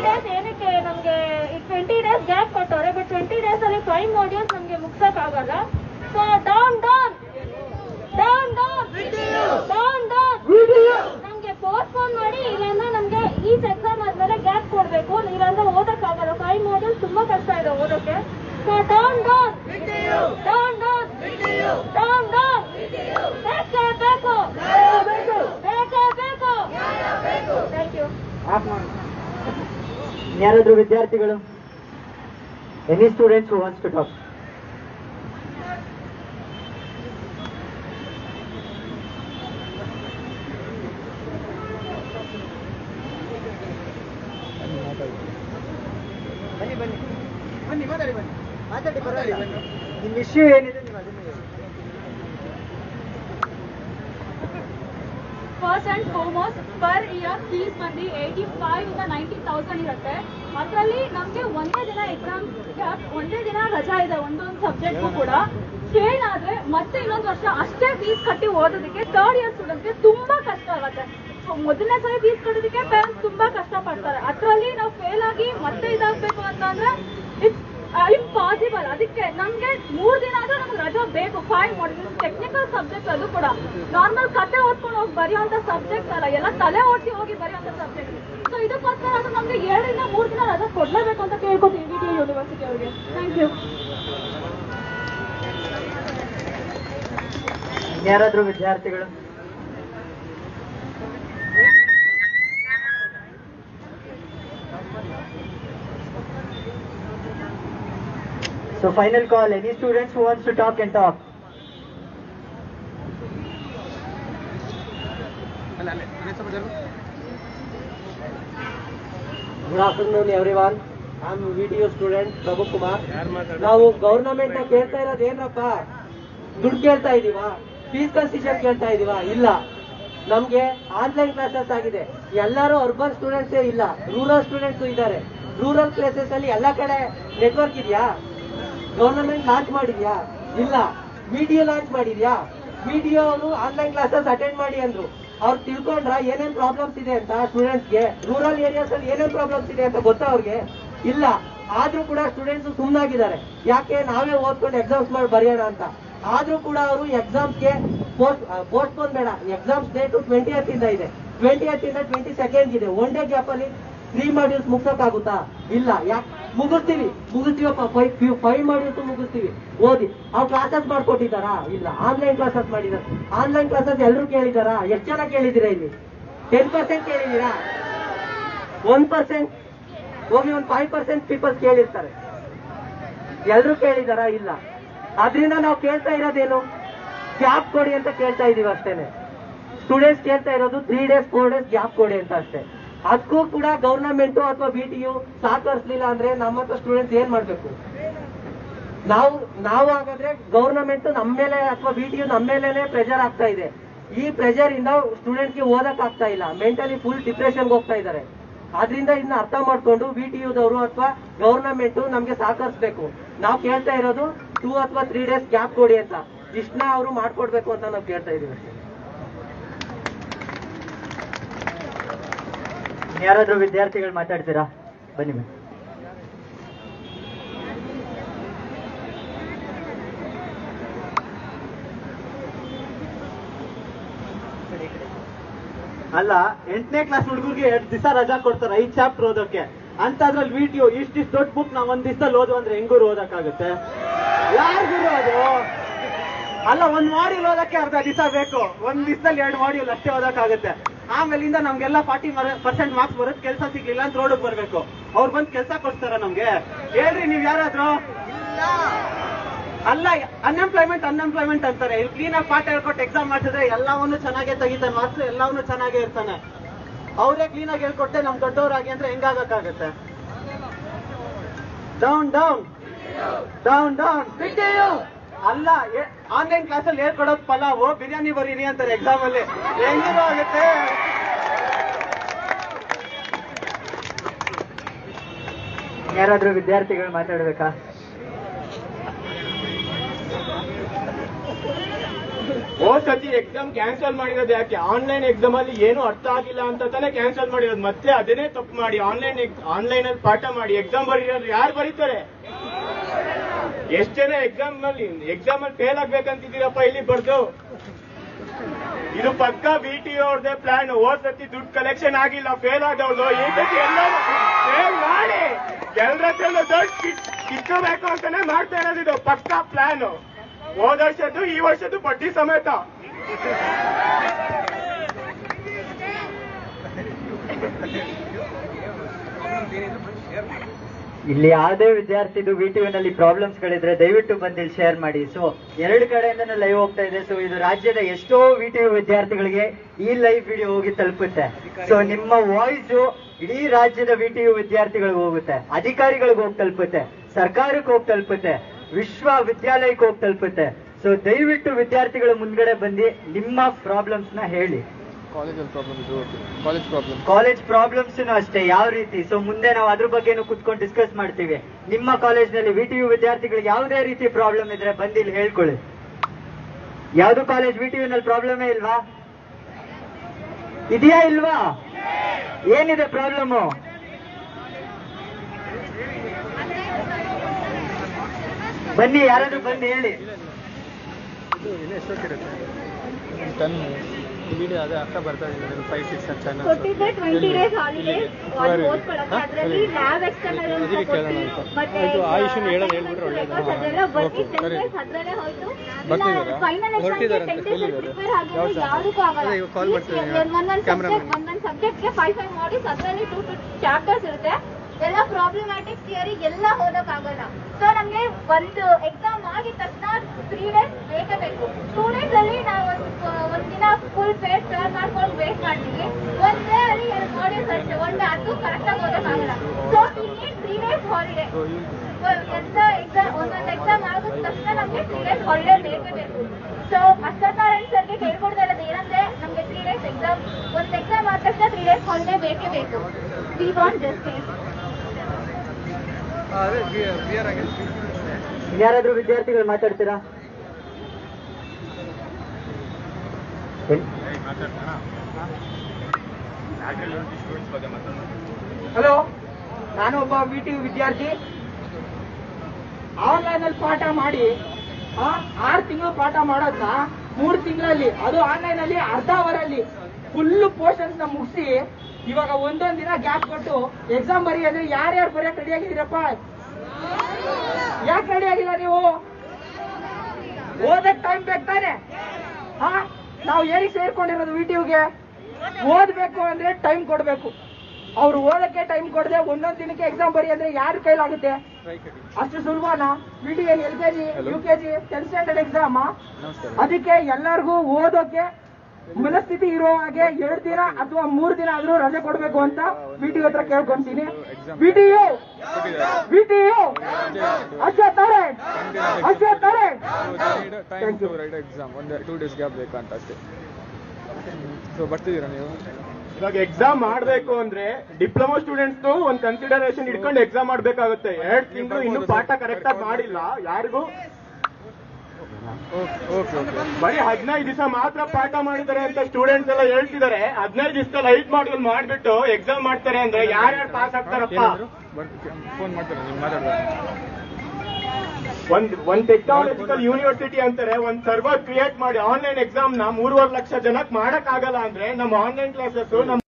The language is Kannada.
ಡೇಸ್ ಏನಕ್ಕೆ ನಮ್ಗೆ ಈ ಟ್ವೆಂಟಿ ಡೇಸ್ ಗ್ಯಾಪ್ ಕೊಟ್ಟವ್ರೆ ಬಟ್ ಟ್ವೆಂಟಿ ಡೇಸ್ ಅಲ್ಲಿ ಫೈವ್ ಮಾಡ್ಯೂಲ್ಸ್ ನಮ್ಗೆ ಮುಗ್ಸಕ್ ಆಗಲ್ಲ so down down down down down down ನಮ್ಗೆ ಪೋಸ್ಟ್ಪೋನ್ ಮಾಡಿ ಇಲ್ಲಾಂದ್ರೆ ನಮ್ಗೆ ಈ ಎಕ್ಸಾಮ್ ಆದ್ಮೇಲೆ ಗ್ಯಾಪ್ ಕೊಡ್ಬೇಕು ಇಲ್ಲಾಂದ್ರೆ ಓದಕ್ ಆಗಲ್ಲ ಫೈವ್ ಮಾಡ್ಯೂಲ್ಸ್ ತುಂಬಾ ಕಷ್ಟ ಇದೆ ಓದಕ್ಕೆ so down down down down down down ಬೇಕೇ ಬೇಕು ಬೇಕೇ ಬೇಕು ಥ್ಯಾಂಕ್ ಯು ಯಾರಾದ್ರೂ ವಿದ್ಯಾರ್ಥಿಗಳು any students who wants to talk ಬನ್ನಿ ಬನ್ನಿ ಬನ್ನಿ ಮಾತಾಡಿ ಬನ್ನಿ ಮಾತಾಡಿ ಪರವಾಗಿಲ್ಲ ನಿಮ್ಮ ಇಶ್ಯೂ ಏನಿದೆ ನೀವು ಅದನ್ನ ಹೇಳಿ first and foremost per year fees ಬಂದು ಏಯ್ಟಿ ಫೈವ್ ಇಂದ ನೈಂಟಿ ತೌಸಂಡ್ ಇರುತ್ತೆ ಅದರಲ್ಲಿ ನಮಗೆ ಒಂದೇ ದಿನ ಎಕ್ಸಾಮ್ ಒಂದೇ ದಿನ ರಜಾ ಇದೆ ಒಂದೊಂದು ಸಬ್ಜೆಕ್ಟ್ಗೂ ಕೂಡ ಫೇಲ್ ಆದ್ರೆ ಮತ್ತೆ ಇನ್ನೊಂದು ವರ್ಷ ಅಷ್ಟೇ ಫೀಸ್ ಕಟ್ಟಿ ಓದೋದಕ್ಕೆ ಥರ್ಡ್ ಇಯರ್ ಸ್ಟೂಡೆಂಟ್ಸ್ಗೆ ತುಂಬಾ ಕಷ್ಟ ಆಗುತ್ತೆ ಸೊ ಮೊದಲನೇ ಸಲ ಫೀಸ್ ಕಟ್ಟೋದಕ್ಕೆ ಪೇರೆಂಟ್ಸ್ ತುಂಬಾ ಕಷ್ಟ ಪಡ್ತಾರೆ ಅದರಲ್ಲಿ ನಾವು ಫೇಲ್ ಆಗಿ ಮತ್ತೆ ಇದಾಗಬೇಕು ಅಂತಂದ್ರೆ ಇಟ್ಸ್ ಇಂಪಾಸಿಬಲ್ ಅದಕ್ಕೆ ನಮ್ಗೆ ಮೂರ್ ದಿನ ಆದ್ರೂ ನಮ್ಗೆ ರಜಾ ಬೇಕು ಫೈವ್ ಮಾಡ್ಯೂಲ್ಸ್ ಟೆಕ್ನಿಕಲ್ ಸಬ್ಜೆಕ್ಟ್ ಅದು ಕೂಡ ನಾರ್ಮಲ್ ಕತೆ ಓದ್ಕೊಂಡು ಹೋಗಿ ಬರೆಯುವಂತ ಸಬ್ಜೆಕ್ಟ್ ಅಲ್ಲ ಎಲ್ಲ ತಲೆ ಓಡಿಸಿ ಹೋಗಿ ಬರೆಯುವಂತ ಸಬ್ಜೆಕ್ಟ್ ಸೊ ಇದಕ್ಕೋಸ್ಕರ ಅದು ನಮ್ಗೆ ಎರಡರಿಂದ ಮೂರ್ ದಿನ ರಜಾ ಕೊಡ್ಲೇಬೇಕು ಅಂತ ಕೇಳ್ಕೊತೀವಿ ವಿ ಟಿ ಯೂನಿವರ್ಸಿಟಿ ಅವರಿಗೆ ಥ್ಯಾಂಕ್ ಯು ಯಾರಾದ್ರೂ ವಿದ್ಯಾರ್ಥಿಗಳು So final call, any students who wants to talk can talk. Good afternoon everyone I am video student Prabhu Kumar ನಾವು ಗವರ್ನಮೆಂಟ್ ಕೇಳ್ತಾ ಇರೋದು ಏನಪ್ಪ ದುಡ್ಡು ಕೇಳ್ತಾ ಇದೀವಾ ಫೀಸ್ ಕನ್ಸಿಷನ್ ಕೇಳ್ತಾ ಇದೀವಾ ಇಲ್ಲ ನಮ್ಗೆ ಆನ್ಲೈನ್ ಕ್ಲಾಸಸ್ ಆಗಿದೆ ಎಲ್ಲರೂ ಅರ್ಬನ್ ಸ್ಟೂಡೆಂಟ್ಸೇ ಇಲ್ಲ ರೂರಲ್ ಸ್ಟೂಡೆಂಟ್ಸ್ ಇದ್ದಾರೆ ರೂರಲ್ ಪ್ಲೇಸಸ್ ಅಲ್ಲಿ ಎಲ್ಲ ಕಡೆ ನೆಟ್ವರ್ಕ್ ಇದೆಯಾ ಗವರ್ನಮೆಂಟ್ ಲಾಂಚ್ ಮಾಡಿದ್ಯಾ ಇಲ್ಲ ವಿಡಿಯೋ ಲಾಂಚ್ ಮಾಡಿದ್ಯಾ ವಿಡಿಯೋ ಅವರು ಆನ್ಲೈನ್ ಕ್ಲಾಸಸ್ ಅಟೆಂಡ್ ಮಾಡಿ ಅಂದ್ರು ಅವ್ರು ತಿಳ್ಕೊಂಡ್ರ ಏನೇನ್ ಪ್ರಾಬ್ಲಮ್ಸ್ ಇದೆ ಅಂತ ಸ್ಟೂಡೆಂಟ್ಸ್ಗೆ ರೂರಲ್ ಏರಿಯಾಸ್ ಅಲ್ಲಿ ಏನೇನ್ ಪ್ರಾಬ್ಲಮ್ಸ್ ಇದೆ ಅಂತ ಗೊತ್ತಾ ಅವ್ರಿಗೆ ಇಲ್ಲ ಆದ್ರೂ ಕೂಡ ಸ್ಟೂಡೆಂಟ್ಸ್ ಸುಮ್ಮನಾಗಿದ್ದಾರೆ ಯಾಕೆ ನಾವೇ ಓದ್ಕೊಂಡು ಎಕ್ಸಾಮ್ಸ್ ಮಾಡಿ ಬರೆಯೋಣ ಅಂತ ಆದ್ರೂ ಕೂಡ ಅವರು ಎಕ್ಸಾಮ್ಸ್ಗೆ ಪೋಸ್ಟ್ ಪೋಸ್ಟ್ಪೋನ್ ಬೇಡ ಎಕ್ಸಾಮ್ಸ್ ಡೇಟ್ ಟ್ವೆಂಟಿ ಇಂದ ಇದೆ ಟ್ವೆಂಟಿ ಇಂದ ಟ್ವೆಂಟಿ ಸೆಕೆಂಡ್ ಇದೆ ಒನ್ ಡೇ ಗ್ಯಾಪ್ ಅಲ್ಲಿ ತ್ರೀ ಮಾಡ್ಯೂಲ್ಸ್ ಮುಗ್ಸಕ್ಕಾಗುತ್ತಾ ಇಲ್ಲ ಯಾಕೆ ಮುಗಿಸ್ತೀವಿ ಮುಗಿಸ್ತೀವಪ್ಪ ಫೈವ್ ಫೈವ್ ಮಾಡ್ಯೂಲ್ಸ್ ಮುಗಿಸ್ತೀವಿ ಓದಿ ಅವ್ರು ಕ್ಲಾಸಸ್ ಮಾಡ್ಕೊಟ್ಟಿದ್ದಾರಾ ಇಲ್ಲ ಆನ್ಲೈನ್ ಕ್ಲಾಸಸ್ ಮಾಡಿದಾರೆ ಆನ್ಲೈನ್ ಕ್ಲಾಸಸ್ ಎಲ್ಲರೂ ಕೇಳಿದಾರಾ ಎಷ್ಟು ಜನ ಕೇಳಿದ್ದೀರಾ ಇಲ್ಲಿ ಟೆನ್ ಪರ್ಸೆಂಟ್ ಕೇಳಿದ್ದೀರಾ ಒನ್ ಪರ್ಸೆಂಟ್ ಹೋಗಿ ಒಂದು ಫೈವ್ ಪರ್ಸೆಂಟ್ ಪೀಪಲ್ಸ್ ಕೇಳಿರ್ತಾರೆ ಎಲ್ಲರೂ ಕೇಳಿದಾರಾ ಇಲ್ಲ ಅದರಿಂದ ನಾವು ಕೇಳ್ತಾ ಇರೋದೇನು ಗ್ಯಾಪ್ ಕೊಡಿ ಅಂತ ಕೇಳ್ತಾ ಇದೀವಿ ಅಷ್ಟೇನೆ ಸ್ಟೂಡೆಂಟ್ಸ್ ಕೇಳ್ತಾ ಇರೋದು three days four days gap ಕೊಡಿ ಅಂತ ಅಷ್ಟೇ ಅದಕ್ಕೂ ಕೂಡ ಗವರ್ನಮೆಂಟ್ ಅಥವಾ ಬಿ ಟಿ ಯು ಸಹಕರಿಸಲಿಲ್ಲ ಅಂದ್ರೆ ನಮ್ಮ ಹತ್ರ ಸ್ಟೂಡೆಂಟ್ಸ್ ಏನ್ ಮಾಡ್ಬೇಕು ನಾವು ನಾವು ಹಾಗಾದ್ರೆ ಗವರ್ನಮೆಂಟ್ ನಮ್ಮ ಮೇಲೆ ಅಥವಾ ಬಿ ಟಿ ಯು ನಮ್ಮ ಮೇಲೆನೆ ಪ್ರೆಷರ್ ಆಗ್ತಾ ಇದೆ ಈ ಪ್ರೆಷರ್ ಇಂದ ಸ್ಟೂಡೆಂಟ್ಗೆ ಓದಕ್ ಆಗ್ತಾ ಇಲ್ಲ ಮೆಂಟಲಿ ಫುಲ್ ಡಿಪ್ರೆಷನ್ಗೆ ಹೋಗ್ತಾ ಇದ್ದಾರೆ ಆದ್ರಿಂದ ಇದನ್ನ ಅರ್ಥ ಮಾಡ್ಕೊಂಡು ಬಿ ಟಿ ಯುದವರು ಅಥವಾ ಗವರ್ನಮೆಂಟ್ ನಮ್ಗೆ ಸಹಕರಿಸಬೇಕು ನಾವು ಕೇಳ್ತಾ ಇರೋದು ಟೂ ಅಥವಾ ತ್ರೀ ಡೇಸ್ ಗ್ಯಾಪ್ ಕೊಡಿ ಅಂತ ಇಷ್ಟನ್ನ ಅವರು ಮಾಡ್ಕೊಡ್ಬೇಕು ಅಂತ ನಾವು ಕೇಳ್ತಾ ಇದೀವಿ ಅಷ್ಟೇ ಯಾರಾದ್ರೂ ವಿದ್ಯಾರ್ಥಿಗಳು ಮಾತಾಡ್ತೀರಾ ಬನ್ನಿ ಬನ್ನಿ ಅಲ್ಲ ಎಂಟನೇ ಕ್ಲಾಸ್ ಹುಡುಗರಿಗೆ ಎರಡ್ ದಿವಸ ರಜಾ ಕೊಡ್ತಾರೆ ಐದ್ ಚಾಪ್ಟರ್ ಓದೋಕೆ ಅಂತದ್ರಲ್ಲಿ ವಿಡಿಯೋ ಇಷ್ಟಿಷ್ಟು ದೊಡ್ಡ ಬುಕ್ ನಾವ್ ಒಂದ್ ದಿವಸದಲ್ಲಿ ಓದು ಅಂದ್ರೆ ಹೆಂಗೂರು ಓದಕ್ಕಾಗುತ್ತೆ ಯಾರಿಗೂ ಅದು ಅಲ್ಲ ಒಂದ್ ಮಾಡ್ಯೂಲ್ ಓದಕ್ಕೆ ಅರ್ಧ ದಿವಸ ಬೇಕು ಒಂದ್ ದಿವಸದಲ್ಲಿ ಎರಡು ಮಾಡ್ಯೂಲ್ ಅಷ್ಟೇ ಓದಕ್ಕಾಗುತ್ತೆ ಆಮೇಲಿಂದ ನಮ್ಗೆಲ್ಲ ಫಾರ್ಟಿ ಪರ್ಸೆಂಟ್ ಮಾರ್ಕ್ಸ್ ಬರುತ್ತೆ ಕೆಲಸ ಸಿಗ್ಲಿಲ್ಲ ಅಂತ ರೋಡ್ ಬರ್ಬೇಕು ಅವ್ರು ಬಂದ್ ಕೆಲಸ ಕೊಡ್ತಾರ ನಮ್ಗೆ ಹೇಳ್ರಿ ನೀವ್ ಯಾರಾದ್ರೂ ಅಲ್ಲ ಅನ್ಎಂಪ್ಲಾಯ್ಮೆಂಟ್ ಅನ್ಎಂಪ್ಲಾಯ್ಮೆಂಟ್ ಅಂತಾರೆ ಇಲ್ಲಿ ಕ್ಲೀನ್ ಆಗಿ ಪಾಠ ಹೇಳ್ಕೊಟ್ಟು ಎಕ್ಸಾಮ್ ಮಾಡ್ತಿದ್ರೆ ಎಲ್ಲವನ್ನೂ ಚೆನ್ನಾಗೇ ತೆಗಿತಾನೆ ಮಾರ್ಕ್ಸ್ ಎಲ್ಲವನ್ನೂ ಚೆನ್ನಾಗೇ ಇರ್ತಾನೆ ಅವರೇ ಕ್ಲೀನ್ ಆಗಿ ಹೇಳ್ಕೊಟ್ಟೆ ನಮ್ ದೊಡ್ಡವರಾಗಿ ಅಂದ್ರೆ ಹೆಂಗಾಗಕ್ಕಾಗತ್ತೆ ಡೌನ್ ಡೌನ್ ಡೌನ್ ಡೌನ್ ಅಲ್ಲ ಆನ್ಲೈನ್ ಕ್ಲಾಸಲ್ಲಿ ಹೇಳ್ಕೊಡೋದು ಪಲಾವು ಬಿರಿಯಾನಿ ಬರೀರಿ ಅಂತಾರೆ ಎಕ್ಸಾಮ್ ಅಲ್ಲಿ ಹೆಂಗಿರೋ ಆಗುತ್ತೆ ಯಾರಾದ್ರೂ ವಿದ್ಯಾರ್ಥಿಗಳು ಮಾತಾಡ್ಬೇಕಾ ಹೋದ್ ಸತಿ ಎಕ್ಸಾಮ್ ಕ್ಯಾನ್ಸಲ್ ಮಾಡಿರೋದು ಯಾಕೆ ಆನ್ಲೈನ್ ಎಕ್ಸಾಮ್ ಅಲ್ಲಿ ಏನು ಅರ್ಥ ಆಗಿಲ್ಲ ಅಂತ ತಾನೇ ಕ್ಯಾನ್ಸಲ್ ಮಾಡಿರೋದು ಮತ್ತೆ ಅದನ್ನೇ ತಪ್ಪು ಮಾಡಿ ಆನ್ಲೈನ್ ಆನ್ಲೈನ್ ಅಲ್ಲಿ ಪಾಠ ಮಾಡಿ ಎಕ್ಸಾಮ್ ಬರೀರೋದು ಯಾರು ಬರೀತಾರೆ ಎಷ್ಟ್ ಜನ ಎಕ್ಸಾಮ್ ನಲ್ಲಿ ಎಕ್ಸಾಮ್ ಅಲ್ಲಿ ಫೇಲ್ ಆಗ್ಬೇಕಂತಿದ್ದೀರಪ್ಪ ಇಲ್ಲಿ ಬರ್ದು ಇದು ಪಕ್ಕ ಬಿ ಟಿ ಅವ್ರದೇ ಪ್ಲಾನ್ ಹೋದ್ ಸತಿ ದುಡ್ಡು ಕಲೆಕ್ಷನ್ ಆಗಿಲ್ಲ ಫೇಲ್ ಆದವ್ರು ಈ ಸತಿ ಎಲ್ಲ ಫೇಲ್ ಮಾಡಿ ಎಲ್ರ ಹತ್ರನೂ ದುಡ್ಡು ಕಿತ್- ಕಿತ್ಕೋಬೇಕು ಅಂತಾನೆ ಮಾಡ್ತಾ ಇರೋದು ಇದು ಪಕ್ಕ ಪ್ಲಾನ್ ಹೋದ ವರ್ಷದ್ದು ಈ ವರ್ಷದ್ದು ಬಡ್ಡಿ ಸಮೇತ ಇಲ್ಲಿ ಯಾವುದೇ ವಿದ್ಯಾರ್ಥಿದು ವಿ ನಲ್ಲಿ ಪ್ರಾಬ್ಲಮ್ಸ್ ಗಳಿದ್ರೆ ದಯವಿಟ್ಟು ಬಂದು ಇಲ್ಲಿ ಶೇರ್ ಮಾಡಿ ಸೊ ಎರಡು ಕಡೆಯಿಂದನೂ ಲೈವ್ ಹೋಗ್ತಾ ಇದೆ ಸೊ ಇದು ರಾಜ್ಯದ ಎಷ್ಟೋ ವಿ ವಿದ್ಯಾರ್ಥಿಗಳಿಗೆ ಈ ಲೈವ್ ವಿಡಿಯೋ ಹೋಗಿ ತಲುಪುತ್ತೆ ಸೊ ನಿಮ್ಮ ವಾಯ್ಸ್ ಇಡೀ ರಾಜ್ಯದ ವಿ ವಿದ್ಯಾರ್ಥಿಗಳಿಗೆ ಹೋಗುತ್ತೆ ಅಧಿಕಾರಿಗಳಿಗೆ ಹೋಗಿ ತಲುಪುತ್ತೆ ಸರ್ಕಾರಕ್ಕೆ ಹೋಗಿ ತಲುಪುತ್ತೆ ವಿಶ್ವವಿದ್ಯಾಲಯಕ್ಕೆ ಹೋಗಿ ತಲುಪುತ್ತೆ ಸೊ ದಯವಿಟ್ಟು ವಿದ್ಯಾರ್ಥಿಗಳ ಮುಂದ್ಗಡೆ ಬಂದು ನಿಮ್ಮ ಪ್ರಾಬ್ಲಮ್ಸ್ ನ ಹೇಳಿ ಕಾಲೇಜಲ್ಲಿ ಪ್ರಾಬ್ಲಮ್ ಇದು ಕಾಲೇಜ್ ಪ್ರಾಬ್ಲಮ್ ಕಾಲೇಜ್ ಪ್ರಾಬ್ಲಮ್ಸ್ ಅಷ್ಟೇ ಯಾವ ರೀತಿ ಸೊ ಮುಂದೆ ನಾವು ಅದ್ರ ಬಗ್ಗೆನೂ ಕುತ್ಕೊಂಡು ಡಿಸ್ಕಸ್ ಮಾಡ್ತೀವಿ ನಿಮ್ಮ ಕಾಲೇಜ್ನಲ್ಲಿ ವಿ ಟಿ ಯು ವಿದ್ಯಾರ್ಥಿಗಳಿಗೆ ಯಾವುದೇ ರೀತಿ ಪ್ರಾಬ್ಲಮ್ ಇದ್ರೆ ಬಂದು ಇಲ್ಲಿ ಹೇಳ್ಕೊಳ್ಳಿ ಯಾವ್ದು ಕಾಲೇಜ್ ವಿ ಟಿ ನಲ್ಲಿ ಪ್ರಾಬ್ಲಮೇ ಇಲ್ವಾ ಇದೆಯಾ ಇಲ್ವಾ ಏನಿದೆ ಪ್ರಾಬ್ಲಮ್ ಬನ್ನಿ ಯಾರಾದ್ರೂ ಬಂದು ಹೇಳಿ ಎಷ್ಟೊತ್ತಿರುತ್ತೆ ಟೆನ್ ವಿಡಿಯೋ ಅದೇ ಅಕ್ಕ ಬರ್ತಾ ಇದೆ ಫೈವ್ ಸಿಕ್ಸ್ ಚಾನಲ್ ಕೊಟ್ಟಿದ್ದೆ twenty days holidays Very good. ಓದ್ಕೊಳಕ್ಕೆ ಅದರಲ್ಲಿ ಲ್ಯಾಬ್ ಎಕ್ಸ್ಟರ್ನಲ್ ಅಂತ ಅದಕ್ಕೆ ಕೇಳೋಣ ಕೊಟ್ಟು ಅಂತ. ಮತ್ತೆ ಆಯ್ತು, ಆ issue ಹೇಳೋದು ಹೇಳ್ಬಿಟ್ರೆ ಒಳ್ಳೇದು. ಅದೆಲ್ಲ ಬರ್ತಿ Okay, ಸರಿ. ಟೆನ್ ಅದ್ರಲ್ಲೇ ಹೋಯ್ತು ಬರ್ತಿದ್ದಾರಾ? ಫೈನಲ್ ಹೊರಟಿದ್ದಾರಂತೆ, ಟೆನ್ ಡೇಸ್ ಎಲ್ಲಿದ್ದಾರೆ? ಪ್ರಿಪೇರ್ ಯಾವ ಆಗಿದ್ರೆ channel? ಯಾವುದಕ್ಕೂ ಆಗಲ್ಲ ಅದೇ ಇವಾಗ call ಮಾಡ್ತಿದ್ದೀನಿ. ಒಂದೊಂದು Camera ಸಬ್ಜೆಕ್ಟ್ man. ಒಂದೊಂದು ಸಬ್ಜೆಕ್ಟ್ಗೆ ಫೈವ್ ಫೈವ್ ಮಾಡಿಸ್ ಅದರಲ್ಲಿ ಟೂ ಟು ಚಾಪ್ಟರ್ಸ್ ಇರುತ್ತೆ ಎಲ್ಲ ಪ್ರಾಬ್ಲಮ್ಯಾಟಿಕ್ ಥಿಯರಿ ಎಲ್ಲ ಓದಕ್ಕಾಗಲ್ಲ ಸೊ ನಮ್ಗೆ ಒಂದು ಎಕ್ಸಾಮ್ ಆಗಿದ ತಕ್ಷಣ ತ್ರೀ ಡೇಸ್ ಬೇಕೇ ಬೇಕು ಟೂ ಡೇಸ್ ಅಲ್ಲಿ ನಾವು ಒಂದು ಒಂದ್ ದಿನ ಫುಲ್ ಪೇಜ್ ಟರ್ನ್ ಮಾಡ್ಕೊಂಡು ವೇಸ್ಟ್ ಮಾಡ್ತೀವಿ ಒಂದ್ ಡೇ ಅಲ್ಲಿ ಎರಡು ಮಾಡ್ಯೂಲ್ಸ್ ಅಷ್ಟೇ ಒಂದ್ ಅದು ಕರೆಕ್ಟ್ ಆಗಿ ಓದಕ್ಕಾಗಲ್ಲ ಸೊ ಇಲ್ಲಿ ತ್ರೀ ಡೇಸ್ ಹಾಲಿಡೇ ಎಲ್ಲ ಎಕ್ಸಾಮ್ ಒಂದೊಂದು ಎಕ್ಸಾಮ್ ಆಗಿದ ತಕ್ಷಣ ನಮ್ಗೆ ತ್ರೀ ಡೇಸ್ ಹಾಲಿಡೇ ಬೇಕೇ ಬೇಕು ಸೊ ಅಶ್ವತ್ಥನಾರಾಯಣ ಸರ್ಗೆ ಕೇಳ್ಕೊಡ್ತಾ ಇರೋದು ಏನಂದ್ರೆ ನಮ್ಗೆ ತ್ರೀ ಡೇಸ್ ಎಕ್ಸಾಮ್ ಒಂದು ಎಕ್ಸಾಮ್ ಆದ ತಕ್ಷಣ ತ್ರೀ ಡೇಸ್ ಹಾಲಿಡೇ ಬೇಕೇ ಬೇಕು ವಿ ವಾಂಟ್ ಜಸ್ಟಿಸ್ ಅದೇ ಬಿಯರ್ ಆಗಿ ಯಾರಾದ್ರೂ ವಿದ್ಯಾರ್ಥಿಗಳು ಮಾತಾಡ್ತೀರಾ ಹಲೋ ನಾನು ಒಬ್ಬ ವಿ ಟಿ ವಿದ್ಯಾರ್ಥಿ ಆನ್ಲೈನ್ ಅಲ್ಲಿ ಪಾಠ ಮಾಡಿ ಆ, ಆರು ತಿಂಗಳು ಪಾಠ ಮಾಡೋದನ್ನ ಮೂರು ತಿಂಗಳಲ್ಲಿ ಅದು ಆನ್ಲೈನ್ ಅಲ್ಲಿ ಅರ್ಧ ಅವರ್ ಅಲ್ಲಿ ಫುಲ್ ಪೋರ್ಷನ್ಸ್ ನ ಮುಗಿಸಿ ಇವಾಗ ಒಂದೊಂದ್ ದಿನ ಗ್ಯಾಪ್ ಕೊಟ್ಟು ಎಕ್ಸಾಮ್ ಬರೆಯೋದ್ರೆ ಯಾರ್ಯಾರು ಬರೆಯಕ್ ರೆಡಿ ಆಗಿದ್ದೀರಪ್ಪ ಯಾಕೆ ರೆಡಿ ಆಗಿಲ್ಲ ನೀವು ಓದಕ್ ಟೈಮ್ ಬೇಕು ತಾನೆ ಹಾ ನಾವು ಏನಕ್ಕೆ ಸೇರ್ಕೊಂಡಿರೋದು ವಿ ಟಿವ್ಗೆ ಓದ್ಬೇಕು ಅಂದ್ರೆ ಟೈಮ್ ಕೊಡ್ಬೇಕು ಅವ್ರು ಓದಕ್ಕೆ ಟೈಮ್ ಕೊಡದೆ ಒಂದೊಂದ್ ದಿನಕ್ಕೆ ಎಕ್ಸಾಮ್ ಬರಿ ಅಂದ್ರೆ ಯಾರ ಕೈಲಾಗುತ್ತೆ ಅಷ್ಟು ಸುಲಭನಾ V T L K G U K G tenth standard exam ಅದಕ್ಕೆ ಎಲ್ಲರಿಗೂ ಓದೋಕೆ ಮನಸ್ಥಿತಿ ಇರೋ ಹಾಗೆ ಎರಡು ದಿನ ಅಥವಾ ಮೂರು ದಿನ ಆದ್ರೂ ರಜೆ ಕೊಡ್ಬೇಕು ಅಂತ ವಿ ಟಿ ಹತ್ರ ಕೇಳ್ಕೊಂತೀನಿ V T U V T U Ashwath Narayan Ashwath Narayan time to write exam ಒಂದು ಟೂ ಡೇಸ್ ಗ್ಯಾಪ್ ಬೇಕಂತ ಅಷ್ಟೇ ಸೊ ಬರ್ತಿದ್ದೀರಾ ನೀವು ಇವಾಗ ಎಕ್ಸಾಮ್ ಮಾಡ್ಬೇಕು ಅಂದ್ರೆ ಡಿಪ್ಲೊಮಾ ಸ್ಟೂಡೆಂಟ್ಸ್ ಒಂದ್ ಕನ್ಸಿಡರೇಷನ್ ಇಟ್ಕೊಂಡು ಎಕ್ಸಾಮ್ ಮಾಡ್ಬೇಕಾಗುತ್ತೆ ಎರಡ್ ತಿಂಗಳು ಇನ್ನು ಪಾಠ ಕರೆಕ್ಟ್ ಆಗಿ ಮಾಡಿಲ್ಲ ಯಾರಿಗೂ ಓಕೆ ಓಕೆ ಓಕೆ ಬರೀ ಹದಿನೈದು ದಿವಸ ಮಾತ್ರ ಪಾಠ ಮಾಡಿದ್ದಾರೆ ಅಂತ ಸ್ಟೂಡೆಂಟ್ಸ್ ಎಲ್ಲ ಹೇಳ್ತಿದ್ದಾರೆ ಹದಿನೈದು ದಿವಸದಲ್ಲಿ ಐದ್ ಮಾಡ್ಯೂಲ್ ಮಾಡ್ಬಿಟ್ಟು ಎಕ್ಸಾಮ್ ಮಾಡ್ತಾರೆ ಅಂದ್ರೆ ಯಾರ್ಯಾರು ಪಾಸ್ ಆಗ್ತಾರಪ್ಪ ಏನಾದ್ರು ಬರ್ ಫೋನ್ ಮಾಡ್ತಾರೆ ನೀವು ಮಾತಾಡ್ತಾರೆ ಒಂದ್ ಒಂದ್ ಟೆಕ್ನಾಲಜಿಕಲ್ ಯೂನಿವರ್ಸಿಟಿ ಅಂತಾರೆ ಒಂದ್ ಸರ್ವರ್ ಕ್ರಿಯೇಟ್ ಮಾಡಿ ಆನ್ಲೈನ್ ಎಕ್ಸಾಮ್ ನ ಮೂರುವರೆ ಲಕ್ಷ ಜನಕ್ಕೆ ಮಾಡಕ್ ಆಗಲ್ಲ ಅಂದ್ರೆ ನಮ್ಮ ಆನ್ಲೈನ್ ಕ್ಲಾಸಸ್ ನಮ್